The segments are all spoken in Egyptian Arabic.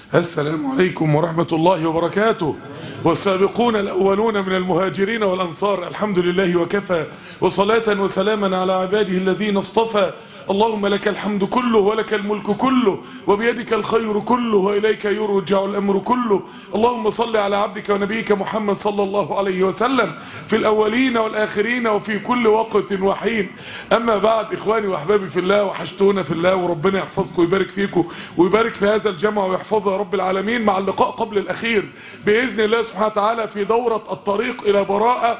السلام عليكم ورحمة الله وبركاته والسابقون الأولون من المهاجرين والأنصار الحمد لله وكفى وصلاة وسلاما على عباده الذين اصطفى اللهم لك الحمد كله ولك الملك كله وبيدك الخير كله وإليك يرجع الأمر كله اللهم صل على عبدك ونبيك محمد صلى الله عليه وسلم في الأولين والآخرين وفي كل وقت وحين أما بعد إخواني وأحبابي في الله وحشتونا في الله وربنا يحفظكم ويبارك فيكم ويبارك في هذا الجمع ويحفظه يا رب العالمين مع اللقاء قبل الأخير بإذن الله سبحانه وتعالى في دورة الطريق إلى براءة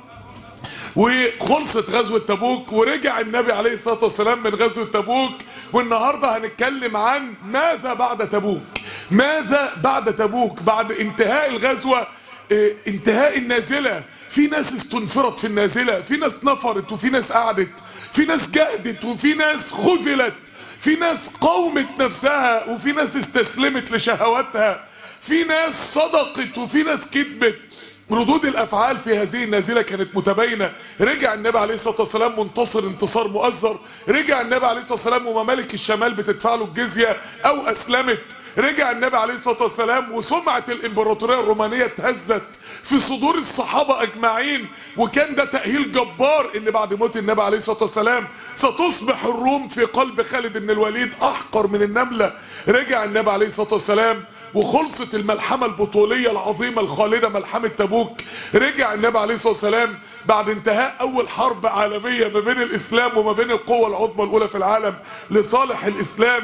وخلصت غزوة تبوك ورجع النبي عليه الصلاة والسلام من غزوة تبوك والنهاردة هنتكلم عن ماذا بعد تبوك ماذا بعد تبوك بعد انتهاء الغزوة اه انتهاء النازلة في ناس استنفرت في النازلة في ناس نفرت وفي ناس قعدت في ناس جهدت وفي ناس خذلت في ناس قومت نفسها وفي ناس استسلمت لشهواتها في ناس صدقت وفي ناس كذبت ردود الافعال في هذه النازلة كانت متباينة رجع النبي عليه الصلاة والسلام منتصر انتصار مؤزر رجع النبي عليه الصلاة والسلام وممالك الشمال بتدفع له الجزية او اسلمت رجع النبي عليه الصلاة والسلام وسمعة الامبراطورية الرومانية اتهزت في صدور الصحابة اجمعين وكان ده تأهيل جبار ان بعد موت النبي عليه الصلاة والسلام ستصبح الروم في قلب خالد بن الوليد احقر من النملة رجع النبي عليه الصلاة والسلام وخلصت الملحمة البطولية العظيمة الخالدة ملحمة تبوك رجع النبي عليه الصلاة والسلام بعد انتهاء اول حرب عالمية ما بين الاسلام وما بين القوة العظمى الاولى في العالم لصالح الاسلام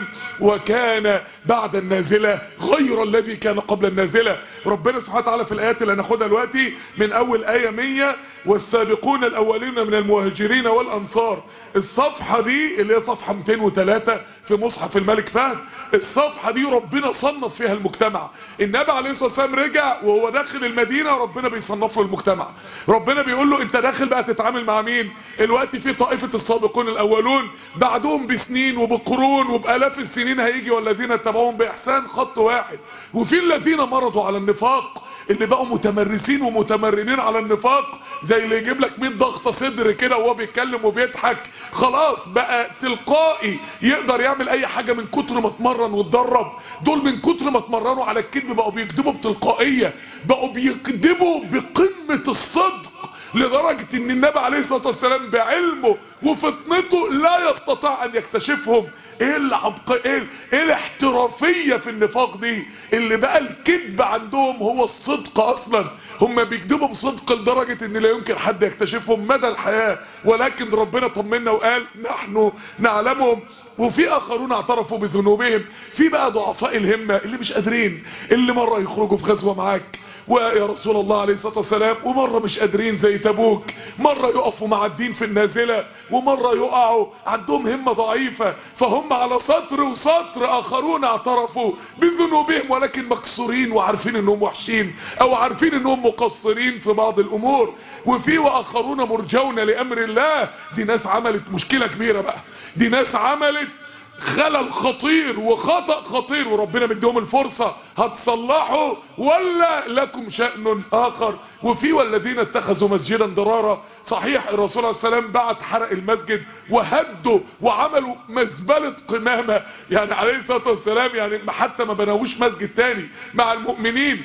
وكان بعد النازلة غير الذي كان قبل النازلة ربنا سبحانه وتعالى في الايات اللي هناخدها دلوقتي من اول اية 100 والسابقون الاولين من المهاجرين والانصار الصفحة دي اللي هي صفحة 203 في مصحف الملك فهد الصفحة دي ربنا صنف فيها المجتمع النبي عليه الصلاة والسلام رجع وهو داخل المدينة ربنا بيصنف له المجتمع ربنا بيقول له انت داخل بقى تتعامل مع مين الوقت في طائفة السابقون الاولون بعدهم بسنين وبقرون وبالاف السنين هيجي والذين اتبعوهم باحسان خط واحد وفي الذين مرضوا على النفاق اللي بقوا متمرسين ومتمرنين على النفاق زي اللي يجيب لك 100 ضغطه صدر كده وهو بيتكلم وبيضحك خلاص بقى تلقائي يقدر يعمل اي حاجه من كتر ما اتمرن واتدرب دول من كتر ما اتمرنوا على الكذب بقوا بيكذبوا بتلقائيه بقوا بيكذبوا بقمه الصدق لدرجة ان النبي عليه الصلاة والسلام بعلمه وفطنته لا يستطيع ان يكتشفهم ايه العبق ايه, إيه الاحترافية في النفاق دي اللي بقى الكذب عندهم هو الصدق اصلا هم بيكذبوا بصدق لدرجة ان لا يمكن حد يكتشفهم مدى الحياة ولكن ربنا طمنا وقال نحن نعلمهم وفي اخرون اعترفوا بذنوبهم في بقى ضعفاء الهمة اللي مش قادرين اللي مرة يخرجوا في غزوة معاك ويا رسول الله عليه الصلاة والسلام ومرة مش قادرين زي تبوك مرة يقفوا مع الدين في النازلة ومرة يقعوا عندهم همة ضعيفة فهم على سطر وسطر اخرون اعترفوا بذنوبهم ولكن مكسورين وعارفين انهم وحشين او عارفين انهم مقصرين في بعض الامور وفي واخرون مرجون لامر الله دي ناس عملت مشكلة كبيرة بقى دي ناس عملت خلل خطير وخطأ خطير وربنا مديهم الفرصة هتصلحوا ولا لكم شأن آخر وفي والذين اتخذوا مسجدا ضرارا صحيح الرسول عليه السلام بعت حرق المسجد وهدوا وعملوا مزبلة قمامة يعني عليه الصلاة والسلام يعني حتى ما بناوش مسجد تاني مع المؤمنين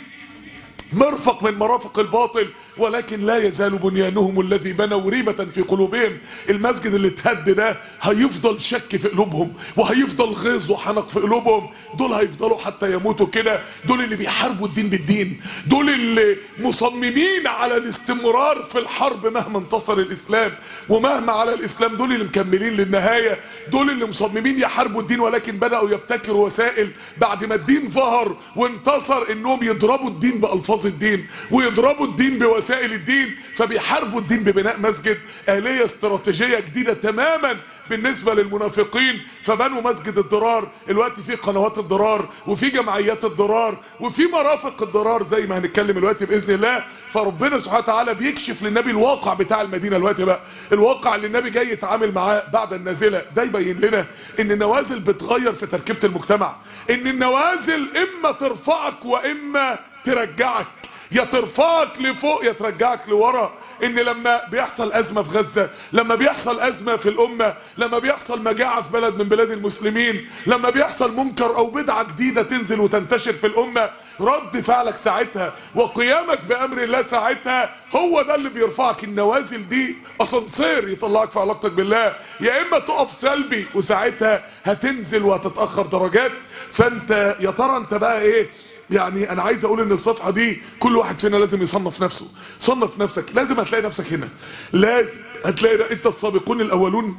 مرفق من مرافق الباطل ولكن لا يزال بنيانهم الذي بنوا ريبة في قلوبهم المسجد اللي اتهد ده هيفضل شك في قلوبهم وهيفضل غيظ وحنق في قلوبهم دول هيفضلوا حتى يموتوا كده دول اللي بيحاربوا الدين بالدين دول اللي مصممين على الاستمرار في الحرب مهما انتصر الاسلام ومهما على الاسلام دول اللي مكملين للنهاية دول اللي مصممين يحاربوا الدين ولكن بدأوا يبتكروا وسائل بعد ما الدين ظهر وانتصر انهم يضربوا الدين بألفاظ الدين ويضربوا الدين بوسائل الدين فبيحاربوا الدين ببناء مسجد آلية استراتيجية جديدة تماما بالنسبة للمنافقين فبنوا مسجد الضرار الوقت في قنوات الضرار وفي جمعيات الضرار وفي مرافق الضرار زي ما هنتكلم الوقت بإذن الله فربنا سبحانه وتعالى بيكشف للنبي الواقع بتاع المدينة الوقت بقى الواقع اللي النبي جاي يتعامل معاه بعد النازلة ده يبين لنا ان النوازل بتغير في تركيبة المجتمع ان النوازل اما ترفعك واما ترجعك يا ترفعك لفوق يا ترجعك لورا ان لما بيحصل ازمة في غزة لما بيحصل ازمة في الامة لما بيحصل مجاعة في بلد من بلاد المسلمين لما بيحصل منكر او بدعة جديدة تنزل وتنتشر في الامة رد فعلك ساعتها وقيامك بامر الله ساعتها هو ده اللي بيرفعك النوازل دي اسانسير يطلعك في علاقتك بالله يا اما تقف سلبي وساعتها هتنزل وهتتأخر درجات فانت يا ترى انت بقى ايه يعني انا عايز اقول ان الصفحة دي كل واحد فينا لازم يصنف نفسه صنف نفسك لازم هتلاقي نفسك هنا لازم هتلاقي انت السابقون الاولون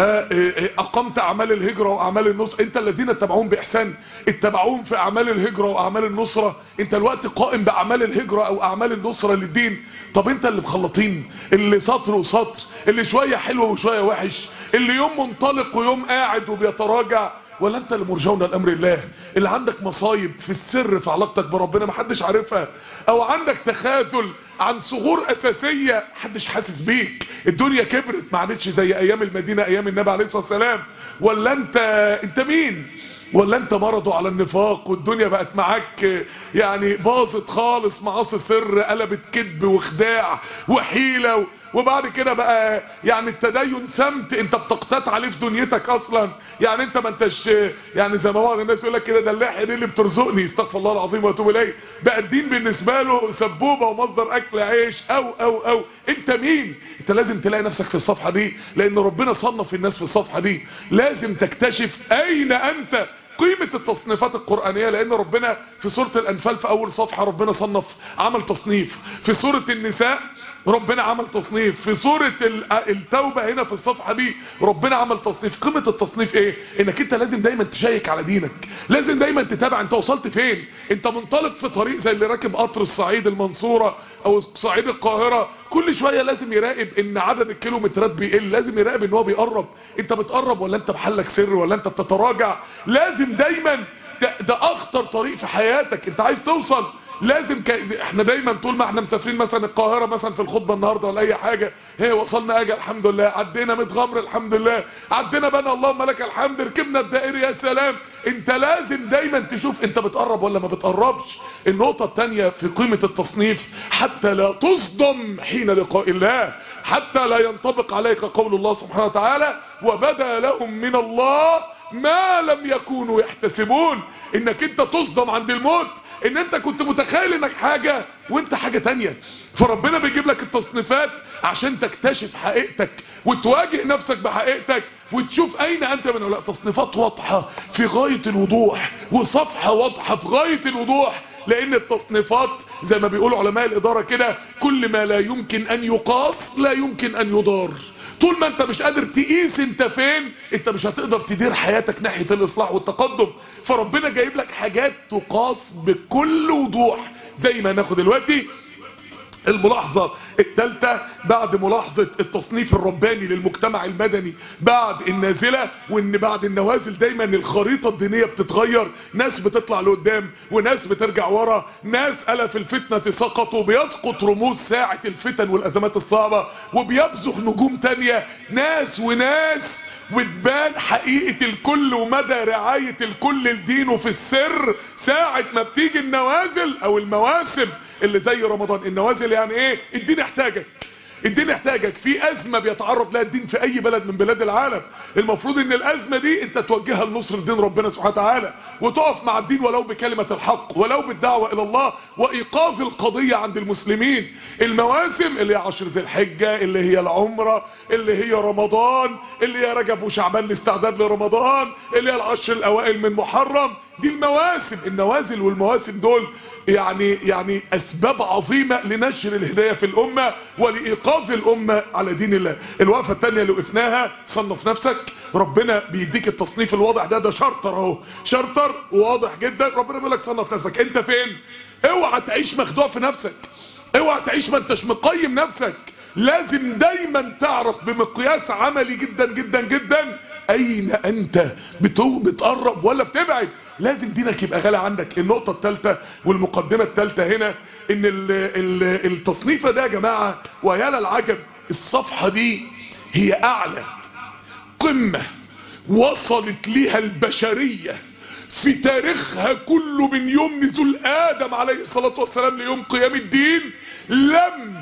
اقمت اعمال الهجرة واعمال النصر انت الذين اتبعون باحسان اتبعون في اعمال الهجرة واعمال النصرة انت الوقت قائم باعمال الهجرة او اعمال النصرة للدين طب انت اللي مخلطين اللي سطر وسطر اللي شوية حلوة وشوية وحش اللي يوم منطلق ويوم قاعد وبيتراجع ولا انت اللي مرجون لامر الله اللي عندك مصايب في السر في علاقتك بربنا محدش عارفها او عندك تخاذل عن صغور اساسية محدش حاسس بيك الدنيا كبرت ما عادتش زي ايام المدينة ايام النبي عليه الصلاة والسلام ولا انت انت مين ولا انت مرضوا على النفاق والدنيا بقت معاك يعني باظت خالص معاصي سر قلبت كذب وخداع وحيلة وبعد كده بقى يعني التدين سمت انت بتقتات عليه في دنيتك اصلا يعني انت ما انتش يعني زي ما بعض الناس يقول لك كده ده اللحيه دي اللي بترزقني استغفر الله العظيم واتوب اليه بقى الدين بالنسبه له سبوبه ومصدر اكل عيش او او او انت مين انت لازم تلاقي نفسك في الصفحه دي لان ربنا صنف الناس في الصفحه دي لازم تكتشف اين انت قيمة التصنيفات القرآنية لأن ربنا في سورة الأنفال في أول صفحة ربنا صنف عمل تصنيف في سورة النساء ربنا عمل تصنيف في سورة التوبة هنا في الصفحة دي ربنا عمل تصنيف قيمة التصنيف ايه انك انت لازم دايما تشيك على دينك لازم دايما تتابع انت وصلت فين انت منطلق في طريق زي اللي راكب قطر الصعيد المنصورة او صعيد القاهرة كل شوية لازم يراقب ان عدد الكيلومترات بيقل لازم يراقب ان هو بيقرب انت بتقرب ولا انت بحلك سر ولا انت بتتراجع لازم دايما ده, ده اخطر طريق في حياتك انت عايز توصل لازم ك... احنا دايما طول ما احنا مسافرين مثلا القاهرة مثلا في الخطبة النهاردة ولا اي حاجة هي وصلنا اجل الحمد لله عدينا متغمر الحمد لله عدينا بنا اللهم لك الحمد ركبنا الدائري يا سلام انت لازم دايما تشوف انت بتقرب ولا ما بتقربش النقطة التانية في قيمة التصنيف حتى لا تصدم حين لقاء الله حتى لا ينطبق عليك قول الله سبحانه وتعالى وبدا لهم من الله ما لم يكونوا يحتسبون انك انت تصدم عند الموت ان انت كنت متخيل انك حاجة وانت حاجة تانية فربنا بيجيب لك التصنيفات عشان تكتشف حقيقتك وتواجه نفسك بحقيقتك وتشوف اين انت من لا تصنيفات واضحة في غاية الوضوح وصفحة واضحة في غاية الوضوح لان التصنيفات زي ما بيقولوا علماء الادارة كده كل ما لا يمكن ان يقاس لا يمكن ان يدار طول ما انت مش قادر تقيس انت فين انت مش هتقدر تدير حياتك ناحية الاصلاح والتقدم فربنا جايب لك حاجات تقاس بكل وضوح زي ما ناخد دلوقتي الملاحظة الثالثة بعد ملاحظة التصنيف الرباني للمجتمع المدني بعد النازلة وان بعد النوازل دايما الخريطة الدينية بتتغير ناس بتطلع لقدام وناس بترجع ورا ناس ألف الفتنة سقطوا بيسقط رموز ساعة الفتن والأزمات الصعبة وبيبزغ نجوم تانية ناس وناس وتبان حقيقة الكل ومدى رعاية الكل لدينه في السر ساعة ما بتيجي النوازل او المواسم اللي زي رمضان النوازل يعني ايه الدين احتاجك الدين احتاجك في ازمة بيتعرض لها الدين في اي بلد من بلاد العالم المفروض ان الازمة دي انت توجهها لنصر دين ربنا سبحانه وتعالى وتقف مع الدين ولو بكلمة الحق ولو بالدعوة الى الله وايقاف القضية عند المسلمين المواسم اللي هي عشر ذي الحجة اللي هي العمرة اللي هي رمضان اللي هي رجب وشعبان الاستعداد لرمضان اللي هي العشر الاوائل من محرم دي المواسم النوازل والمواسم دول يعني يعني اسباب عظيمة لنشر الهداية في الامة ولايقاظ الامة على دين الله الوقفة التانية اللي وقفناها صنف نفسك ربنا بيديك التصنيف الواضح ده ده شرطر اهو شرطر واضح جدا ربنا بيقول لك صنف نفسك انت فين اوعى تعيش مخدوع في نفسك اوعى تعيش ما انتش مقيم نفسك لازم دايما تعرف بمقياس عملي جدا جدا جدا اين انت بتو بتقرب ولا بتبعد لازم دينك يبقى غالي عندك النقطة الثالثة والمقدمة الثالثة هنا ان ال ال التصنيفة ده يا جماعة ويا للعجب الصفحة دي هي اعلى قمة وصلت ليها البشرية في تاريخها كله من يوم نزول ادم عليه الصلاة والسلام ليوم قيام الدين لم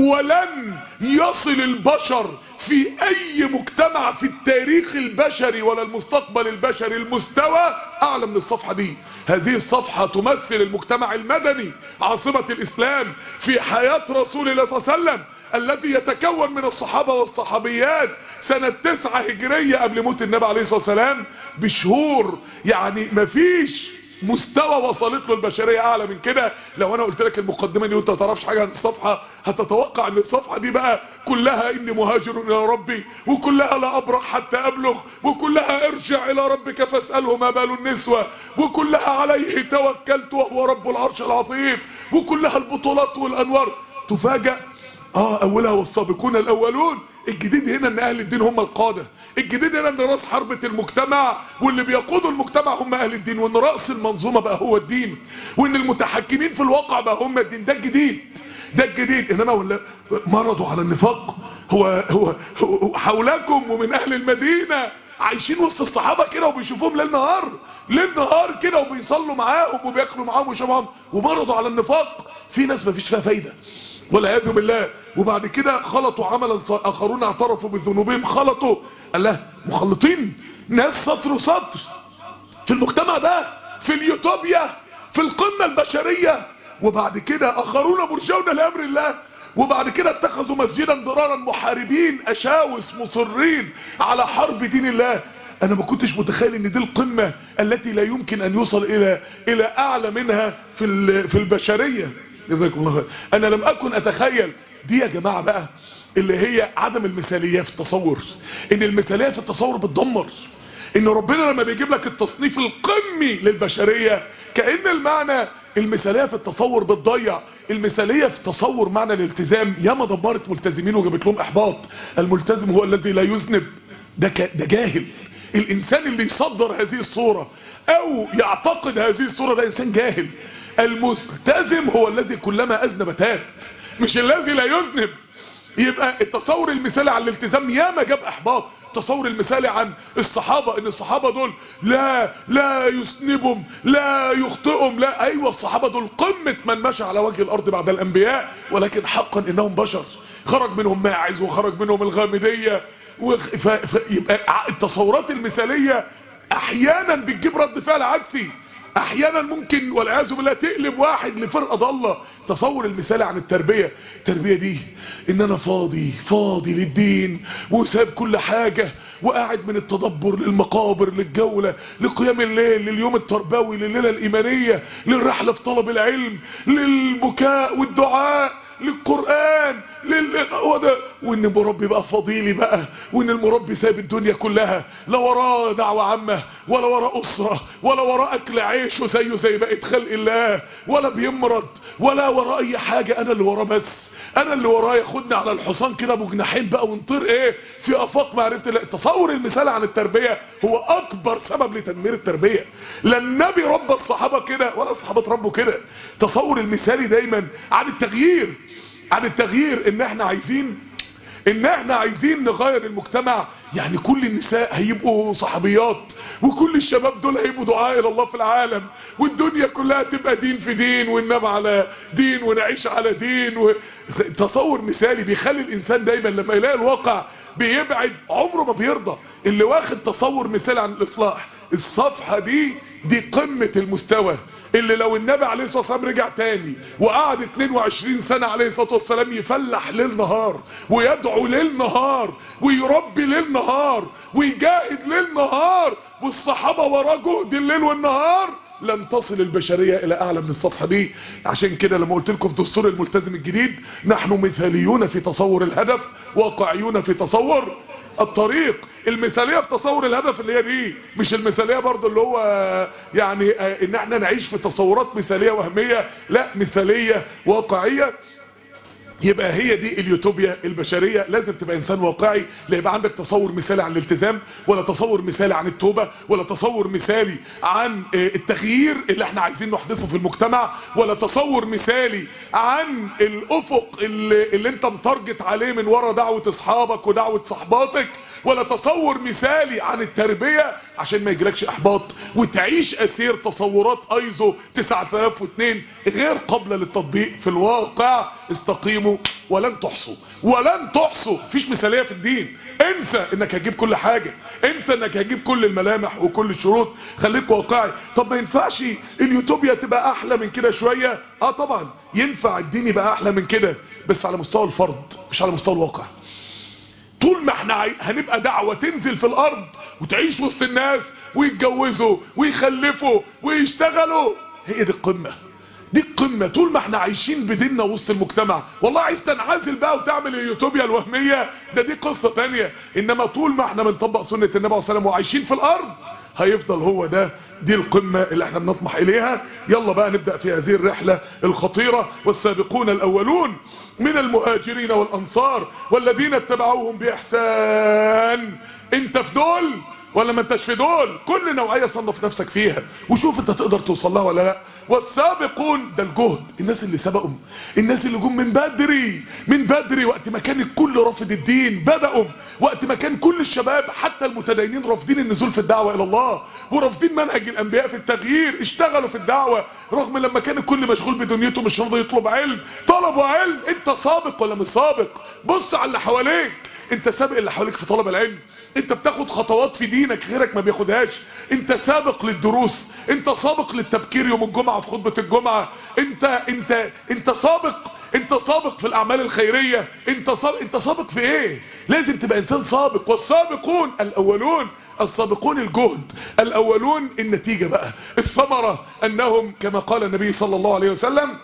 ولن يصل البشر في اي مجتمع في التاريخ البشري ولا المستقبل البشري المستوى اعلى من الصفحة دي هذه الصفحة تمثل المجتمع المدني عاصمة الاسلام في حياة رسول الله صلى الله عليه وسلم الذي يتكون من الصحابة والصحابيات سنة تسعة هجرية قبل موت النبي عليه الصلاة والسلام بشهور يعني مفيش مستوى وصلت له البشرية اعلى من كده لو انا قلت لك المقدمة دي وانت ما تعرفش حاجة عن الصفحة هتتوقع ان الصفحة دي بقى كلها اني مهاجر الى ربي وكلها لا ابرح حتى ابلغ وكلها ارجع الى ربك فاسأله ما بال النسوة وكلها عليه توكلت وهو رب العرش العظيم وكلها البطولات والانوار تفاجأ اه اولها والسابقون الاولون الجديد هنا ان اهل الدين هم القادة الجديد هنا ان راس حربة المجتمع واللي بيقودوا المجتمع هم اهل الدين وان رأس المنظومة بقى هو الدين وان المتحكمين في الواقع بقى هم الدين ده الجديد ده الجديد انما ولا مرضوا على النفاق هو, هو, هو حولكم ومن اهل المدينة عايشين وسط الصحابة كده وبيشوفوهم ليل نهار ليل نهار كده وبيصلوا معاهم وبياكلوا معاهم ويشربوا معاهم ومرضوا على النفاق في ناس مفيش فيها فايدة والعياذ بالله وبعد كده خلطوا عملا اخرون اعترفوا بذنوبهم خلطوا الله مخلطين ناس سطر وسطر في المجتمع ده في اليوتوبيا في القمة البشرية وبعد كده اخرون مرجون لامر الله وبعد كده اتخذوا مسجدا ضرارا محاربين اشاوس مصرين على حرب دين الله انا ما كنتش متخيل ان دي القمة التي لا يمكن ان يوصل الى الى اعلى منها في في البشرية جزاكم الله خير انا لم اكن اتخيل دي يا جماعة بقى اللي هي عدم المثالية في التصور ان المثالية في التصور بتدمر ان ربنا لما بيجيب لك التصنيف القمي للبشرية كأن المعنى المثالية في التصور بتضيع المثالية في تصور معنى الالتزام ياما دمرت ملتزمين وجابت لهم احباط الملتزم هو الذي لا يذنب ده, ك... ده جاهل الانسان اللي يصدر هذه الصورة او يعتقد هذه الصورة ده انسان جاهل الملتزم هو الذي كلما اذنب تاب مش الذي لا يذنب يبقى التصور المثالي عن الالتزام ياما جاب احباط التصور المثالي عن الصحابة ان الصحابة دول لا لا يذنبهم لا يخطئهم لا ايوه الصحابة دول قمة من مشى على وجه الارض بعد الانبياء ولكن حقا انهم بشر خرج منهم ماعز وخرج منهم الغامدية فيبقى التصورات المثالية احيانا بتجيب رد فعل عكسي احيانا ممكن والعياذ بالله تقلب واحد لفرقه ضاله تصور المثالي عن التربيه التربيه دي ان انا فاضي فاضي للدين وساب كل حاجه وقاعد من التدبر للمقابر للجوله لقيام الليل لليوم التربوي لليله الايمانيه للرحله في طلب العلم للبكاء والدعاء للقرآن لل... هو ده وان المربي بقى فضيلي بقى وان المربي سايب الدنيا كلها لا وراه دعوة عامة ولا وراه أسرة ولا وراه أكل عيش وزيه زي بقية خلق الله ولا بيمرض ولا وراه أي حاجة أنا اللي وراه بس انا اللي ورايا ياخدني على الحصان كده ابو جناحين بقى ونطير ايه في افاق معرفه الله التصور المثالي عن التربيه هو اكبر سبب لتدمير التربيه لا النبي ربى الصحابه كده ولا الصحابه ربوا كده التصور المثالي دايما عن التغيير عن التغيير ان احنا عايزين ان احنا عايزين نغير المجتمع يعني كل النساء هيبقوا صحابيات وكل الشباب دول هيبقوا دعاء الى الله في العالم والدنيا كلها تبقى دين في دين وننام على دين ونعيش على دين و... تصور مثالي بيخلي الانسان دايما لما يلاقي الواقع بيبعد عمره ما بيرضى اللي واخد تصور مثالي عن الاصلاح الصفحة دي دي قمة المستوى اللي لو النبي عليه الصلاة والسلام رجع تاني وقعد 22 سنة عليه الصلاة والسلام يفلح ليل نهار ويدعو ليل نهار ويربي ليل نهار ويجاهد ليل نهار والصحابة وراه جهد الليل والنهار لن تصل البشرية الى اعلى من الصفحة دي عشان كده لما قلت لكم في دستور الملتزم الجديد نحن مثاليون في تصور الهدف واقعيون في تصور الطريق المثالية في تصور الهدف اللي هي دي مش المثالية برضو اللي هو يعني ان احنا نعيش في تصورات مثالية وهمية لا مثالية واقعية يبقى هي دي اليوتوبيا البشرية لازم تبقى انسان واقعي لا يبقى عندك تصور مثالي عن الالتزام ولا تصور مثالي عن التوبة ولا تصور مثالي عن التغيير اللي احنا عايزين نحدثه في المجتمع ولا تصور مثالي عن الافق اللي, اللي انت متارجت عليه من ورا دعوة اصحابك ودعوة صحباتك ولا تصور مثالي عن التربية عشان ما يجيلكش احباط وتعيش اسير تصورات ايزو 9002 غير قابلة للتطبيق في الواقع استقيموا ولن تحصوا ولن تحصوا مفيش مثالية في الدين انسى انك هتجيب كل حاجة انسى انك هتجيب كل الملامح وكل الشروط خليك واقعي طب ما ينفعش اليوتوبيا تبقى احلى من كده شوية اه طبعا ينفع الدين يبقى احلى من كده بس على مستوى الفرد مش على مستوى الواقع طول ما احنا هنبقى دعوة تنزل في الارض وتعيش وسط الناس ويتجوزوا ويخلفوا ويشتغلوا هي دي القمة دي القمة طول ما احنا عايشين بديننا وسط المجتمع والله عايز تنعزل بقى وتعمل اليوتوبيا الوهمية ده دي قصة تانية انما طول ما احنا بنطبق سنة النبي عليه الصلاة والسلام وعايشين في الارض هيفضل هو ده دي القمة اللي احنا بنطمح اليها يلا بقى نبدأ في هذه الرحلة الخطيرة والسابقون الاولون من المهاجرين والانصار والذين اتبعوهم باحسان انت في دول ولا ما انتش في دول كل نوعية صنف نفسك فيها وشوف انت تقدر توصل لها ولا لا والسابقون ده الجهد الناس اللي سبقوا الناس اللي جم من بدري من بدري وقت ما كان الكل رافض الدين بدأوا وقت ما كان كل الشباب حتى المتدينين رافضين النزول في الدعوة الى الله ورافضين منهج الانبياء في التغيير اشتغلوا في الدعوة رغم لما كان الكل مشغول بدنيته مش راضي يطلب علم طلبوا علم انت سابق ولا مش سابق بص على اللي حواليك انت سابق اللي حواليك في طلب العلم انت بتاخد خطوات في دينك غيرك ما بياخدهاش انت سابق للدروس انت سابق للتبكير يوم الجمعة في خطبة الجمعة انت انت انت سابق انت سابق في الاعمال الخيرية انت سابق انت سابق في ايه لازم تبقى انسان سابق والسابقون الاولون السابقون الجهد الاولون النتيجة بقى الثمرة انهم كما قال النبي صلى الله عليه وسلم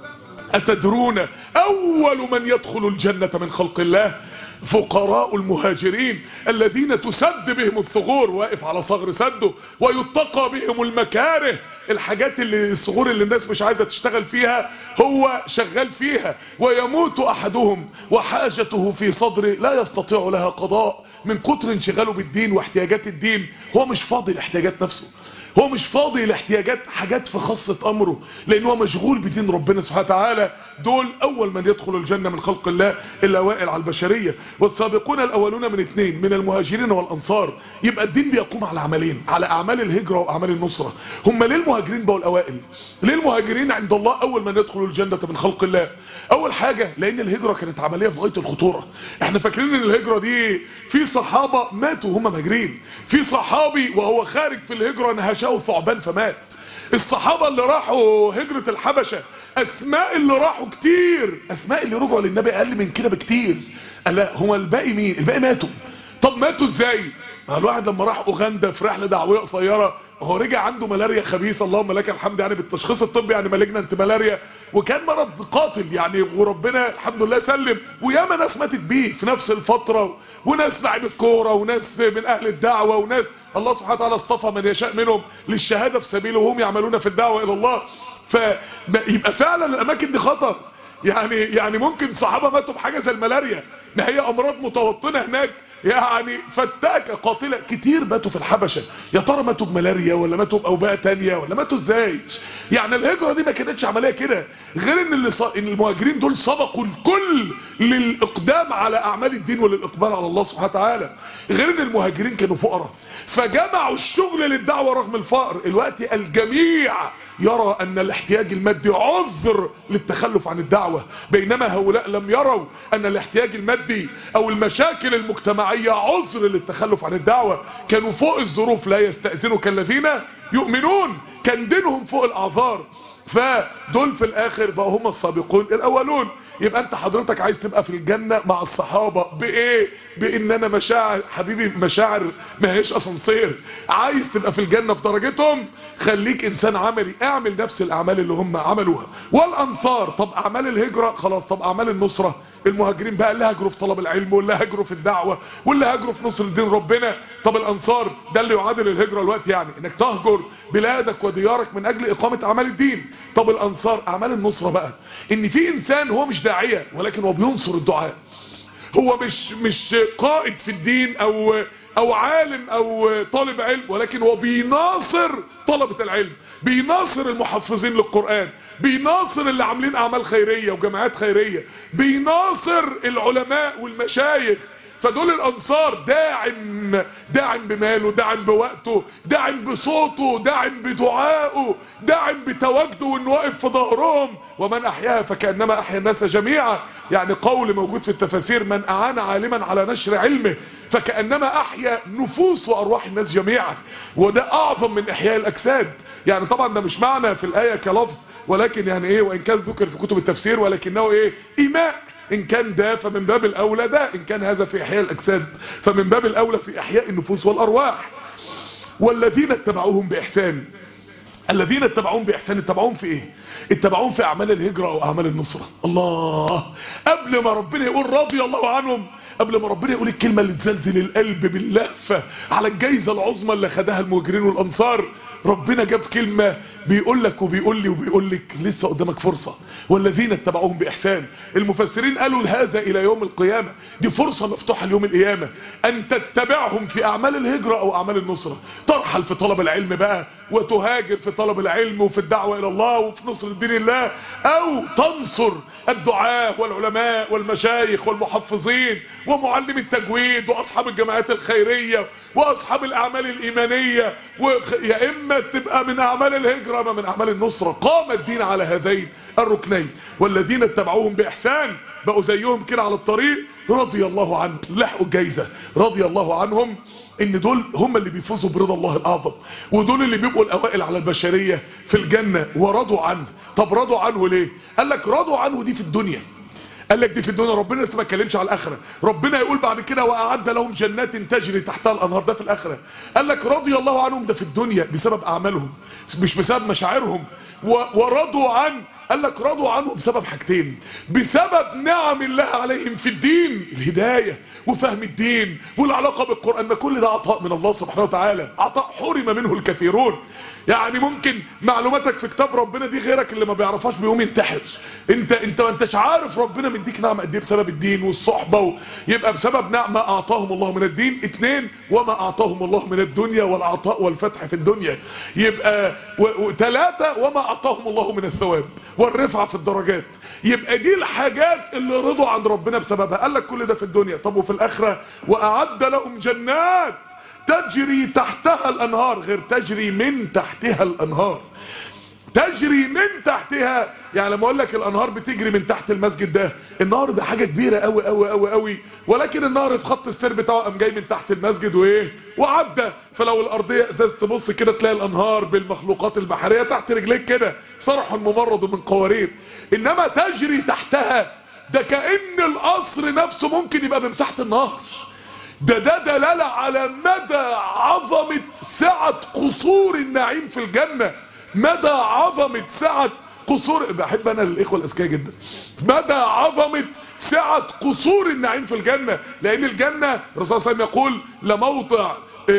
أتدرون أول من يدخل الجنة من خلق الله فقراء المهاجرين الذين تسد بهم الثغور واقف على صغر سده ويتقى بهم المكاره الحاجات اللي الصغور اللي الناس مش عايزة تشتغل فيها هو شغال فيها ويموت أحدهم وحاجته في صدره لا يستطيع لها قضاء من كتر انشغاله بالدين واحتياجات الدين هو مش فاضي لاحتياجات نفسه هو مش فاضي لاحتياجات حاجات في خاصة امره لان هو مشغول بدين ربنا سبحانه وتعالى دول اول من يدخل الجنة من خلق الله الاوائل على البشرية والسابقون الاولون من اثنين من المهاجرين والانصار يبقى الدين بيقوم على عملين على اعمال الهجرة واعمال النصرة هم ليه المهاجرين بقوا الاوائل ليه المهاجرين عند الله اول من يدخل الجنة من خلق الله اول حاجة لان الهجرة كانت عملية في غاية الخطورة احنا فاكرين ان الهجرة دي في صحابة ماتوا هم مهاجرين في صحابي وهو خارج في الهجرة نهش شاو ثعبان فمات الصحابة اللي راحوا هجرة الحبشة اسماء اللي راحوا كتير اسماء اللي رجعوا للنبي اقل من كده بكتير قال لا هو الباقي مين الباقي ماتوا طب ماتوا ازاي الواحد لما راح اوغندا في رحله دعويه قصيره هو رجع عنده ملاريا خبيثه اللهم لك الحمد يعني بالتشخيص الطبي يعني مالجنانت ملاريا وكان مرض قاتل يعني وربنا الحمد لله سلم وياما ناس ماتت بيه في نفس الفتره وناس لعيبه كوره وناس من اهل الدعوه وناس الله سبحانه وتعالى اصطفى من يشاء منهم للشهاده في سبيله وهم يعملون في الدعوه الى الله فيبقى فعلا الاماكن دي خطر يعني يعني ممكن صحابه ماتوا بحاجه زي الملاريا ما هي امراض متوطنه هناك يعني فتاكة قاتلة كتير ماتوا في الحبشة يا ترى ماتوا بملاريا ولا ماتوا بأوباء تانية ولا ماتوا ازاي يعني الهجرة دي ما كانتش عملية كده غير ان, اللي ص... إن المهاجرين دول سبقوا الكل للإقدام على أعمال الدين وللإقبال على الله سبحانه وتعالى غير ان المهاجرين كانوا فقراء فجمعوا الشغل للدعوة رغم الفقر الوقت الجميع يرى ان الاحتياج المادي عذر للتخلف عن الدعوة بينما هؤلاء لم يروا ان الاحتياج المادي او المشاكل المجتمعية عذر للتخلف عن الدعوة كانوا فوق الظروف لا يستأذنوا كالذين يؤمنون كان دينهم فوق الاعذار فدول في الاخر بقوا هم السابقون الاولون يبقى انت حضرتك عايز تبقى في الجنة مع الصحابة بايه بان انا مشاعر حبيبي مشاعر ما هيش اسانسير عايز تبقى في الجنة في درجتهم خليك انسان عملي اعمل نفس الاعمال اللي هم عملوها والانصار طب اعمال الهجرة خلاص طب اعمال النصرة المهاجرين بقى اللي هاجروا في طلب العلم واللي هاجروا في الدعوة واللي هاجروا في نصر الدين ربنا طب الانصار ده اللي يعادل الهجرة الوقت يعني انك تهجر بلادك وديارك من اجل اقامة اعمال الدين طب الانصار اعمال النصرة بقى ان في انسان هو مش داعية ولكن هو بينصر الدعاء هو مش مش قائد في الدين او او عالم او طالب علم ولكن هو بيناصر طلبة العلم بيناصر المحفظين للقرآن بيناصر اللي عاملين اعمال خيرية وجماعات خيرية بيناصر العلماء والمشايخ فدول الانصار داعم داعم بماله داعم بوقته داعم بصوته داعم بدعائه داعم بتواجده وانه واقف في ظهرهم ومن احياها فكانما احيا الناس جميعا يعني قول موجود في التفاسير من اعان عالما على نشر علمه فكانما احيا نفوس وارواح الناس جميعا وده اعظم من احياء الاجساد يعني طبعا ده مش معنى في الايه كلفظ ولكن يعني ايه وان كان ذكر في كتب التفسير ولكنه ايه ايماء ان كان ده فمن باب الاولى ده ان كان هذا في احياء الاجساد فمن باب الاولى في احياء النفوس والارواح والذين اتبعوهم باحسان الذين اتبعوهم باحسان اتبعوهم في ايه اتبعوهم في اعمال الهجرة او اعمال النصرة الله قبل ما ربنا يقول رضي الله عنهم قبل ما ربنا يقول الكلمة اللي تزلزل القلب باللهفة على الجايزة العظمى اللي خدها المهاجرين والانصار ربنا جاب كلمة بيقول لك وبيقول لي وبيقول لك لسه قدامك فرصة والذين اتبعوهم بإحسان المفسرين قالوا هذا إلى يوم القيامة دي فرصة مفتوحة ليوم القيامة أن تتبعهم في أعمال الهجرة أو أعمال النصرة ترحل في طلب العلم بقى وتهاجر في طلب العلم وفي الدعوة إلى الله وفي نصر دين الله أو تنصر الدعاة والعلماء والمشايخ والمحفظين ومعلم التجويد وأصحاب الجماعات الخيرية وأصحاب الأعمال الإيمانية يا إما تبقى من أعمال الهجرة أما من أعمال النصرة قام الدين على هذين الركنين والذين اتبعوهم بإحسان بقوا زيهم كده على الطريق رضي الله عنهم لحقوا الجايزة رضي الله عنهم ان دول هم اللي بيفوزوا برضا الله الاعظم ودول اللي بيبقوا الاوائل على البشرية في الجنة ورضوا عنه طب رضوا عنه ليه قال لك رضوا عنه دي في الدنيا قال لك دي في الدنيا ربنا لسه ما اتكلمش على الاخره ربنا يقول بعد كده واعد لهم جنات تجري تحتها الانهار ده في الاخره قال لك رضي الله عنهم ده في الدنيا بسبب اعمالهم مش بسبب مشاعرهم ورضوا عن قال لك رضوا عنه بسبب حاجتين بسبب نعم الله عليهم في الدين الهداية وفهم الدين والعلاقة بالقرآن ما كل ده عطاء من الله سبحانه وتعالى عطاء حرم منه الكثيرون يعني ممكن معلوماتك في كتاب ربنا دي غيرك اللي ما بيعرفهاش بيقوم ينتحر انت انت ما انتش عارف ربنا مديك نعمة قد ايه بسبب الدين والصحبة و... يبقى بسبب نعمة اعطاهم الله من الدين اتنين وما اعطاهم الله من الدنيا والعطاء والفتح في الدنيا يبقى وثلاثة و... وما اعطاهم الله من الثواب والرفعة في الدرجات يبقى دي الحاجات اللي رضوا عن ربنا بسببها قال لك كل ده في الدنيا طب وفي الاخرة واعد لهم جنات تجري تحتها الانهار غير تجري من تحتها الانهار تجري من تحتها يعني لما اقول لك الانهار بتجري من تحت المسجد ده النهر ده حاجه كبيره قوي قوي قوي قوي ولكن النهر في خط السير بتاعه قام جاي من تحت المسجد وايه وعدى فلو الارضيه ازاز تبص كده تلاقي الانهار بالمخلوقات البحريه تحت رجليك كده صرح ممرض من قوارير انما تجري تحتها ده كأن القصر نفسه ممكن يبقى بمساحه النهر ده ده دلاله على مدى عظمه سعه قصور النعيم في الجنه مدى عظمة سعة قصور بحب انا الاخوة الاذكياء جدا مدى عظمة سعة قصور النعيم في الجنة لان الجنة الرسول صلى الله عليه وسلم يقول لموضع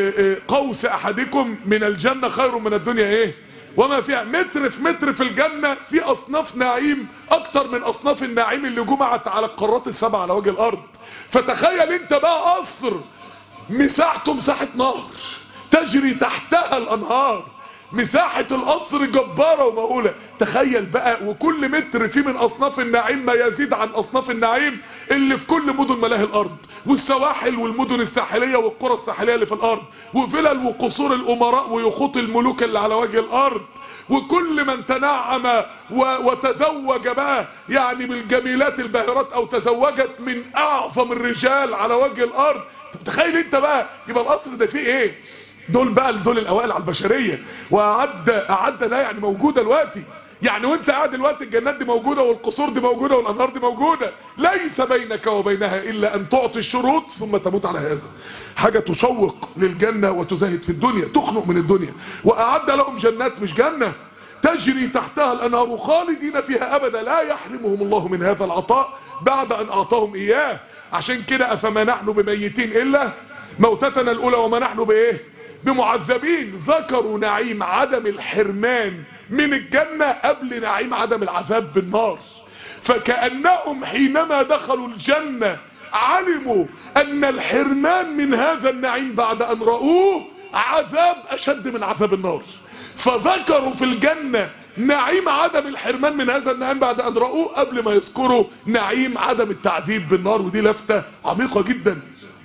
قوس احدكم من الجنة خير من الدنيا ايه وما فيها متر في متر في الجنة في اصناف نعيم اكتر من اصناف النعيم اللي جمعت على القارات السبع على وجه الارض فتخيل انت بقى قصر مساحته مساحة نهر تجري تحتها الانهار مساحة القصر جبارة ومقولة تخيل بقى وكل متر فيه من اصناف النعيم ما يزيد عن اصناف النعيم اللي في كل مدن ملاهي الارض والسواحل والمدن الساحلية والقرى الساحلية اللي في الارض وفلل وقصور الامراء ويخوط الملوك اللي على وجه الارض وكل من تنعم وتزوج بقى يعني بالجميلات الباهرات او تزوجت من اعظم الرجال على وجه الارض تخيل انت بقى يبقى القصر ده فيه ايه دول بقى دول الاوائل على البشرية واعد اعد ده يعني موجودة دلوقتي يعني وانت قاعد دلوقتي الجنات دي موجودة والقصور دي موجودة والانهار دي موجودة ليس بينك وبينها الا ان تعطي الشروط ثم تموت على هذا حاجة تشوق للجنة وتزهد في الدنيا تخنق من الدنيا واعد لهم جنات مش جنة تجري تحتها الانهار خالدين فيها ابدا لا يحرمهم الله من هذا العطاء بعد ان اعطاهم اياه عشان كده افما نحن بميتين الا موتتنا الاولى وما نحن بايه بمعذبين ذكروا نعيم عدم الحرمان من الجنة قبل نعيم عدم العذاب بالنار فكأنهم حينما دخلوا الجنة علموا ان الحرمان من هذا النعيم بعد ان رأوه عذاب اشد من عذاب النار فذكروا في الجنة نعيم عدم الحرمان من هذا النعيم بعد ان رأوه قبل ما يذكروا نعيم عدم التعذيب بالنار ودي لفتة عميقة جدا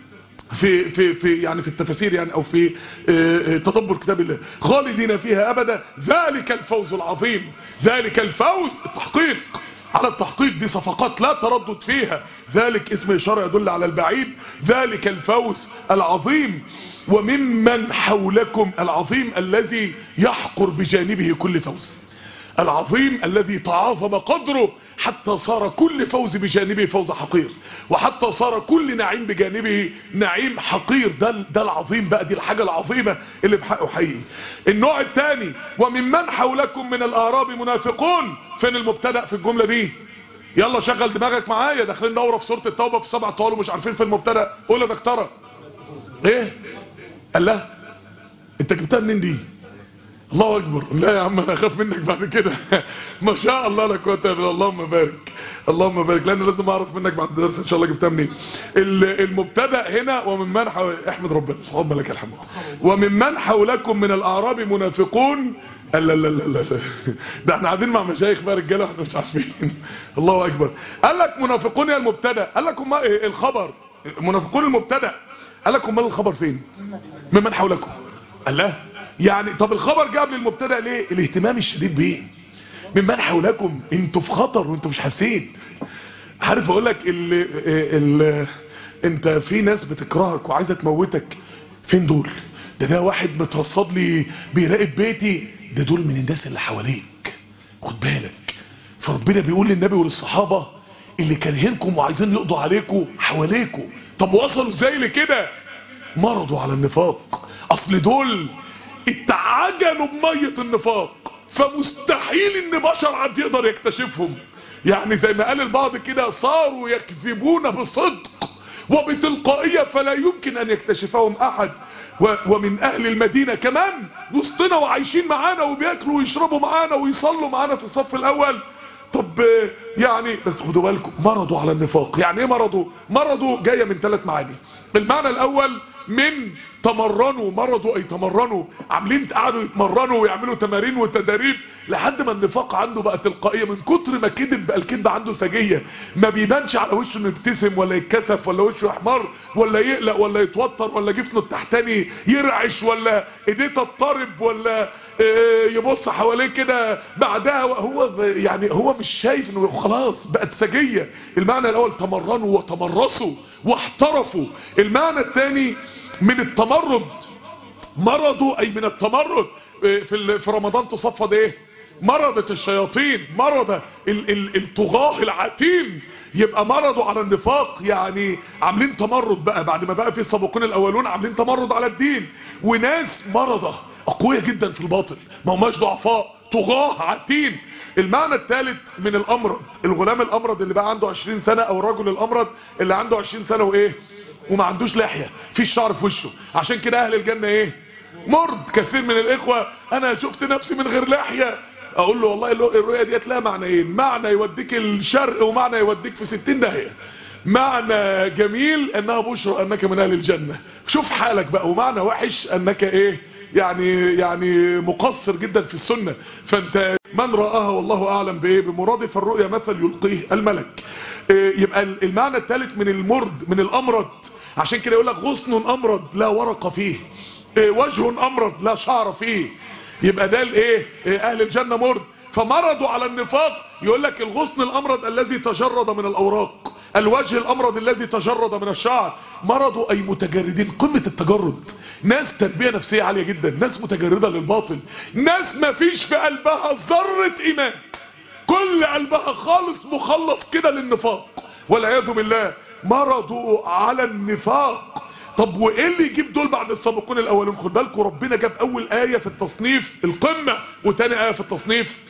في في في يعني في التفاسير يعني او في تدبر كتاب الله خالدين فيها ابدا ذلك الفوز العظيم ذلك الفوز التحقيق على التحقيق دي صفقات لا تردد فيها ذلك اسم إشارة يدل على البعيد ذلك الفوز العظيم وممن حولكم العظيم الذي يحقر بجانبه كل فوز العظيم الذي تعاظم قدره حتى صار كل فوز بجانبه فوز حقير وحتى صار كل نعيم بجانبه نعيم حقير ده, ده العظيم بقى دي الحاجة العظيمة اللي بحقه حقيقي النوع الثاني وممن حولكم من الأعراب منافقون فين المبتدأ في الجملة دي يلا شغل دماغك معايا داخلين دورة في سورة التوبة في سبع طوال ومش عارفين في المبتدأ قول يا دكتورة ايه قال لا انت جبتها منين دي الله اكبر لا يا عم انا اخاف منك بعد كده ما شاء الله لا قوه الا بالله اللهم بارك اللهم بارك لان لازم اعرف منك بعد الدرس ان شاء الله جبتها منين المبتدا هنا وممن حول... احمد ربنا سبحان لك الحمد وممن حولكم من الاعراب منافقون لا لا لا لا ده احنا قاعدين مع مشايخ بقى رجاله احنا مش عارفين الله اكبر قال لك منافقون يا المبتدا قال لك ما الخبر منافقون المبتدا قال لك امال الخبر فين ممن حولكم قال لا يعني طب الخبر جاب للمبتدا ليه الاهتمام الشديد بيه ممن حولكم انتوا في خطر وانتوا مش حاسين عارف اقول لك ال ال انت في ناس بتكرهك وعايزه تموتك فين دول ده ده واحد مترصد لي بيراقب بيتي ده دول من الناس اللي حواليك خد بالك فربنا بيقول للنبي وللصحابه اللي كارهينكم وعايزين يقضوا عليكم حواليكم طب وصلوا ازاي لكده مرضوا على النفاق اصل دول اتعجنوا بمية النفاق فمستحيل ان بشر عاد يقدر يكتشفهم يعني زي ما قال البعض كده صاروا يكذبون بصدق وبتلقائية فلا يمكن ان يكتشفهم احد ومن اهل المدينة كمان وسطنا وعايشين معانا وبياكلوا ويشربوا معانا ويصلوا معانا في الصف الاول طب يعني بس خدوا بالكم مرضوا على النفاق يعني ايه مرضوا مرضوا جاية من ثلاث معاني المعنى الاول من تمرنوا مرضوا اي تمرنوا عاملين قعدوا يتمرنوا ويعملوا تمارين وتدريب لحد ما النفاق عنده بقى تلقائيه من كتر ما كذب بقى الكذب عنده سجيه ما بيبانش على وشه انه يبتسم ولا يتكسف ولا وشه يحمر ولا يقلق ولا يتوتر ولا جفنه التحتاني يرعش ولا ايديه تضطرب ولا يبص حواليه كده بعدها هو يعني هو مش شايف انه خلاص بقت سجيه المعنى الاول تمرنوا وتمرسوا واحترفوا المعنى الثاني من التمرد مرضوا اي من التمرد في في رمضان تصفد ايه مرضت الشياطين مرض الطغاه العتيم يبقى مرضوا على النفاق يعني عاملين تمرد بقى بعد ما بقى في السابقين الاولون عاملين تمرد على الدين وناس مرضى اقوياء جدا في الباطل ما هماش ضعفاء طغاه عتيم المعنى الثالث من الامرض الغلام الامرض اللي بقى عنده 20 سنة او الرجل الامرض اللي عنده 20 سنة وايه وما عندوش لحية فيش شعر في وشه عشان كده اهل الجنة ايه مرض كثير من الاخوة انا شفت نفسي من غير لحية اقول له والله الرؤية ديت لها معنيين معنى يوديك الشرق ومعنى يوديك في 60 داهية معنى جميل انها بشرى انك من اهل الجنة شوف حالك بقى ومعنى وحش انك ايه يعني يعني مقصر جدا في السنة فانت من رآها والله اعلم بايه بمرادف الرؤيا مثل يلقيه الملك إيه يبقى المعنى الثالث من المرد من الامرض عشان كده يقول لك غصن امرض لا ورق فيه إيه وجه امرض لا شعر فيه يبقى ده الايه إيه اهل الجنة مرد فمرضوا على النفاق يقول لك الغصن الامرض الذي تجرد من الاوراق الوجه الامرض الذي تجرد من الشعر مرضوا اي متجردين قمة التجرد ناس تربية نفسية عالية جدا ناس متجردة للباطل ناس ما فيش في قلبها ذرة ايمان كل قلبها خالص مخلص كده للنفاق والعياذ بالله مرضوا على النفاق طب وايه اللي يجيب دول بعد السابقون الاولين خد بالكم ربنا جاب اول آية في التصنيف القمة وتاني آية في التصنيف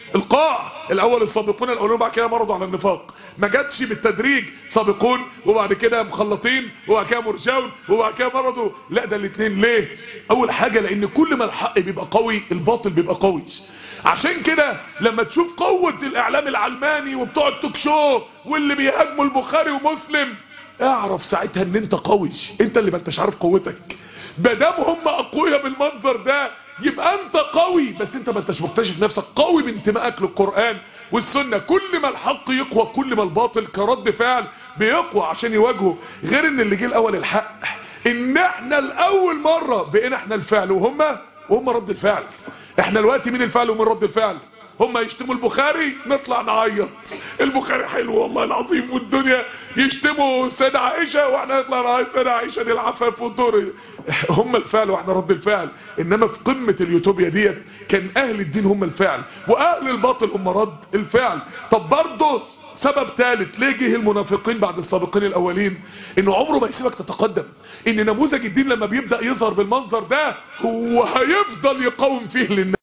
القاع الاول السابقون الاولون بعد كده مرضوا على النفاق ما جاتش بالتدريج سابقون وبعد كده مخلطين وبعد كده مرجون وبعد كده مرضوا لا ده الاثنين ليه اول حاجة لان كل ما الحق بيبقى قوي الباطل بيبقى قوي عشان كده لما تشوف قوة الاعلام العلماني وبتوع التوك شو واللي بيهاجموا البخاري ومسلم اعرف ساعتها ان انت قوي انت اللي ما انتش عارف قوتك بدام هم اقوياء بالمنظر ده يبقى انت قوي بس انت ما انتش مكتشف نفسك قوي بانتمائك للقرآن والسنة كل ما الحق يقوى كل ما الباطل كرد فعل بيقوى عشان يواجهه غير ان اللي جه الاول الحق ان احنا الاول مرة بقينا احنا الفعل وهم وهم رد الفعل احنا دلوقتي مين الفعل ومين رد الفعل هم يشتموا البخاري نطلع نعيط البخاري حلو والله العظيم والدنيا يشتموا سيدة عائشة واحنا نطلع نعيط سيدة عائشة دي العفاف والدور هم الفعل واحنا رد الفعل انما في قمة اليوتوبيا ديت كان اهل الدين هم الفعل واهل الباطل هم رد الفعل طب برضه سبب ثالث ليه جه المنافقين بعد السابقين الاولين انه عمره ما يسيبك تتقدم ان نموذج الدين لما بيبدأ يظهر بالمنظر ده هو هيفضل يقاوم فيه للناس